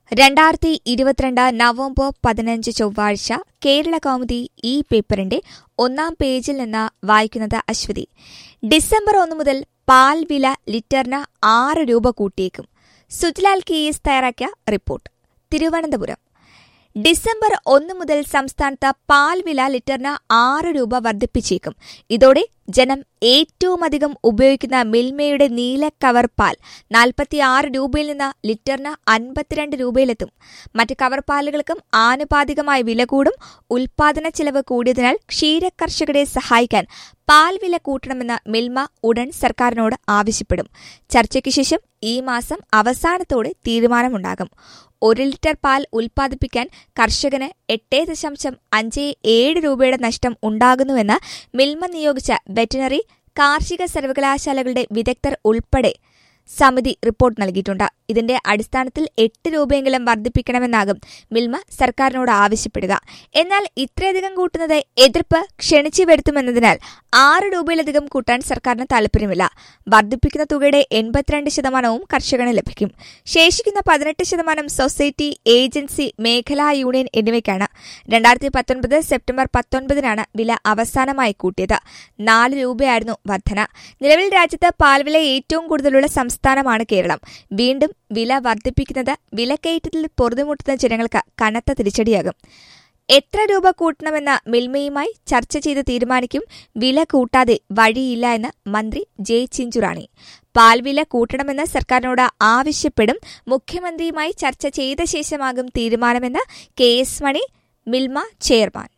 രണ്ടായിരത്തി ഇരുപത്തിരണ്ട് നവംബർ പതിനഞ്ച് ചൊവ്വാഴ്ച കേരള കൗമുദി ഈ പേപ്പറിന്റെ ഒന്നാം പേജിൽ നിന്ന് വായിക്കുന്നത് അശ്വതി ഡിസംബർ ഒന്ന് മുതൽ പാൽ വില ലിറ്ററിന് ആറ് രൂപ കൂട്ടിയേക്കും സുജ്ലാൽ കെ എസ് തയ്യാറാക്കിയ റിപ്പോർട്ട് തിരുവനന്തപുരം ഡിസംബർ ഒന്ന് മുതൽ സംസ്ഥാനത്ത് പാൽ വില ലിറ്ററിന് ആറ് രൂപ വർദ്ധിപ്പിച്ചേക്കും ഇതോടെ ജനം ഏറ്റവുമധികം ഉപയോഗിക്കുന്ന മിൽമയുടെ നീല കവർ പാൽ നാൽപ്പത്തിയാറ് രൂപയിൽ നിന്ന് ലിറ്ററിന് അൻപത്തിരണ്ട് രൂപയിലെത്തും മറ്റ് കവർ പാലുകൾക്കും ആനുപാതികമായ വില കൂടും ഉൽപാദന ചെലവ് കൂടിയതിനാൽ ക്ഷീരകർഷകരെ സഹായിക്കാൻ പാൽ വില കൂട്ടണമെന്ന് മിൽമ ഉടൻ സർക്കാരിനോട് ആവശ്യപ്പെടും ചർച്ചയ്ക്ക് ശേഷം ഈ മാസം അവസാനത്തോടെ തീരുമാനമുണ്ടാകും ഒരു ലിറ്റർ പാൽ ഉൽപ്പാദിപ്പിക്കാൻ കർഷകന് എട്ട് ദശാംശം അഞ്ച് ഏഴ് രൂപയുടെ നഷ്ടം ഉണ്ടാകുന്നുവെന്ന് മിൽമ നിയോഗിച്ച വെറ്റിനറി കാർഷിക സർവകലാശാലകളുടെ വിദഗ്ധർ ഉൾപ്പെടെ സമിതി റിപ്പോർട്ട് നൽകിയിട്ടുണ്ട് ഇതിന്റെ അടിസ്ഥാനത്തിൽ എട്ട് രൂപയെങ്കിലും വർദ്ധിപ്പിക്കണമെന്നാകും മിൽമ സർക്കാരിനോട് ആവശ്യപ്പെടുക എന്നാൽ ഇത്രയധികം കൂട്ടുന്നത് എതിർപ്പ് ക്ഷണിച്ചു വരുത്തുമെന്നതിനാൽ ആറ് രൂപയിലധികം കൂട്ടാൻ സർക്കാരിന് താൽപ്പര്യമില്ല വർദ്ധിപ്പിക്കുന്ന തുകയുടെ എൺപത്തിരണ്ട് ശതമാനവും കർഷകന് ലഭിക്കും ശേഷിക്കുന്ന പതിനെട്ട് ശതമാനം സൊസൈറ്റി ഏജൻസി മേഖലാ യൂണിയൻ എന്നിവയ്ക്കാണ് രണ്ടായിരത്തി പത്തൊൻപത് സെപ്റ്റംബർ പത്തൊൻപതിനാണ് വില അവസാനമായി കൂട്ടിയത് നാല് രൂപയായിരുന്നു വർധന നിലവിൽ രാജ്യത്ത് പാൽവില ഏറ്റവും കൂടുതലുള്ള സംസ്ഥാനമാണ് കേരളം വീണ്ടും വില വർദ്ധിപ്പിക്കുന്നത് വിലക്കയറ്റത്തിൽ പൊറുതിമുട്ടുന്ന ജനങ്ങൾക്ക് കനത്ത തിരിച്ചടിയാകും എത്ര രൂപ കൂട്ടണമെന്ന മിൽമയുമായി ചർച്ച ചെയ്ത് തീരുമാനിക്കും വില കൂട്ടാതെ വഴിയില്ല എന്ന് മന്ത്രി ജെ ചിഞ്ചുറാണി പാൽവില കൂട്ടണമെന്ന് സർക്കാരിനോട് ആവശ്യപ്പെടും മുഖ്യമന്ത്രിയുമായി ചർച്ച ചെയ്ത ശേഷമാകും തീരുമാനമെന്ന് K S Mani Milma chairman